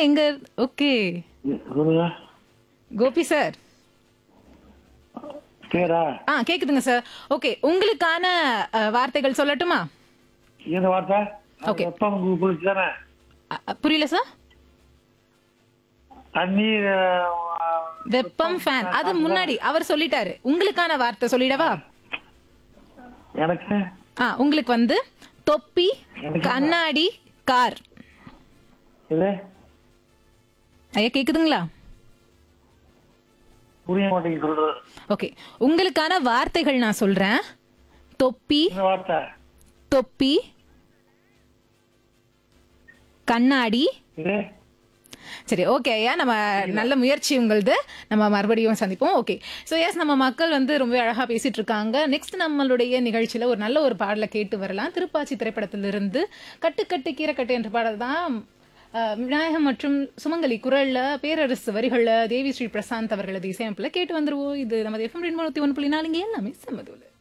எங்க ஓகே சொல்லுங்க கோபி சார் பேரா ஆ கேக்குதுங்க சார் ஓகே உங்களுக்கான அஹ், வார்த்தைகள் சொல்லட்டுமா இந்த வார்த்தை Okay. வெப்பம் குளிச்சு தானே அ, அ, புரியல சார் தண்ணீர் அஹ், வெப்பம் ஃபேன் அது முன்னாடி அவர் சொல்லிட்டாரு உங்களுக்கான வார்த்தை சொல்லிடவா எனக்கு ஆ உங்களுக்கு வந்து தொப்பி கண்ணாடி கார் இது ஐயா கேக்குதுங்களா புரிய மாட்டேங்குது சொல்றது ஓகே உங்களுக்கான வார்த்தைகள் நான் சொல்றேன் தொப்பி இந்த வார்த்தை தொப்பி கண்ணாடி இது சரி ஓகே ஐயா நம்ம நல்ல முயற்சி உங்களுது நம்ம மறுபடியும் சந்திப்போம் ஓகே ஸோ எஸ் நம்ம மக்கள் வந்து ரொம்ப அழகா பேசிட்டு இருக்காங்க நெக்ஸ்ட் நம்மளுடைய நிகழ்ச்சியில ஒரு நல்ல ஒரு பாடலை கேட்டு வரலாம் திருப்பாச்சி திரைப்படத்திலிருந்து கட்டு கட்டு கீரைக்கட்டு என்ற பாடல் தான் அஹ், விநாயகம் மற்றும் சுமங்கலி குரல்ல பேரரசு வரிகள்ல தேவி ஸ்ரீ பிரசாந்த் அவர்களது இசையமைப்புல கேட்டு வந்துருவோம் இது நம்ம எஃப்எம் ரெண்டு ஒன்று புள்ளி நாலுங்க எல்லாமே சம்மதுல